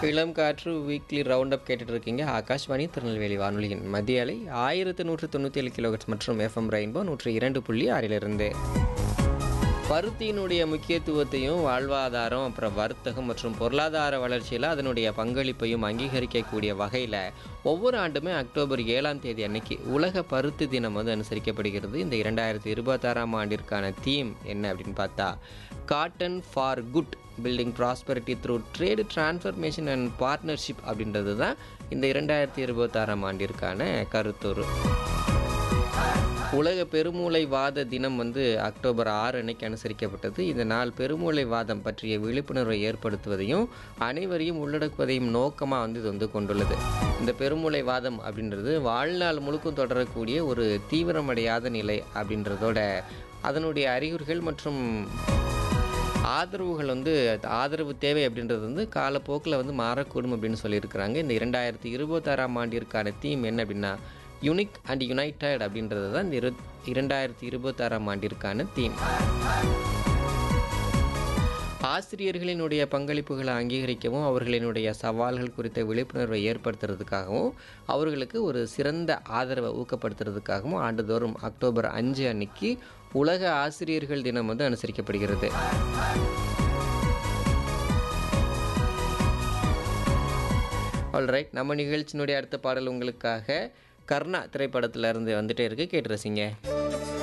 இளம் காற்று weekly round up கேட்டுட்டு இருக்கீங்க ஆகாஷ்வாணி திருநெல்வேலி வானொலியின் மத்திய அலை ஆயிரத்து நூற்று தொண்ணூற்றி ஏழு கிலோஹெட்ஸ் மற்றும் எஃப்எம் ரெயின்போ நூற்றி இரண்டு புள்ளி ஆறிலிருந்து பருத்தியினுடைய முக்கியத்துவத்தையும் வாழ்வாதாரம் அப்புறம் வர்த்தகம் மற்றும் பொருளாதார வளர்ச்சியில் அதனுடைய பங்களிப்பையும் அங்கீகரிக்கக்கூடிய வகையில் ஒவ்வொரு ஆண்டுமே அக்டோபர் ஏழாம் தேதி அன்னைக்கு உலக பருத்தி தினம் வந்து அனுசரிக்கப்படுகிறது இந்த இரண்டாயிரத்தி இருபத்தாறாம் ஆண்டிற்கான தீம் என்ன அப்படின்னு பார்த்தா cotton for good building prosperity through trade transformation and partnership அப்படின்றது தான் இந்த இரண்டாயிரத்தி இருபத்தாறாம் ஆண்டிற்கான கருத்துரு உலக பெருமூளை வாத தினம் வந்து அக்டோபர் ஆறு அன்னைக்கு அனுசரிக்கப்பட்டது இந்த நாள் பெருமூளை வாதம் பற்றிய விழிப்புணர்வை ஏற்படுத்துவதையும் அனைவரையும் உள்ளடக்குவதையும் நோக்கமாக வந்து இது வந்து கொண்டுள்ளது இந்த பெருமூளை வாதம் அப்படின்றது வாழ்நாள் முழுக்கும் தொடரக்கூடிய ஒரு தீவிரமடையாத நிலை அப்படின்றதோட அதனுடைய அறிகுறிகள் மற்றும் ஆதரவுகள் வந்து ஆதரவு தேவை அப்படின்றது வந்து காலப்போக்கில் வந்து மாறக்கூடும் அப்படின்னு சொல்லியிருக்கிறாங்க இந்த இரண்டாயிரத்தி இருபத்தாறாம் ஆண்டிற்கான தீம் என்ன அப்படின்னா யுனிக் அண்ட் யுனைடெட் அப்படின்றது தான் இந்த இரு இரண்டாயிரத்தி இருபத்தாறாம் ஆண்டிற்கான தீம் ஆசிரியர்களினுடைய பங்களிப்புகளை அங்கீகரிக்கவும் அவர்களினுடைய சவால்கள் குறித்த விழிப்புணர்வை ஏற்படுத்துறதுக்காகவும் அவர்களுக்கு ஒரு சிறந்த ஆதரவை ஊக்கப்படுத்துறதுக்காகவும் ஆண்டுதோறும் அக்டோபர் அஞ்சு அன்னைக்கு உலக ஆசிரியர்கள் தினம் வந்து அனுசரிக்கப்படுகிறது ஆல்ரைட் நம்ம நிகழ்ச்சியினுடைய அடுத்த பாடல் உங்களுக்காக கர்ணா திரைப்படத்துல இருந்து வந்துட்டே இருக்கு கேட்டு ரசிங்க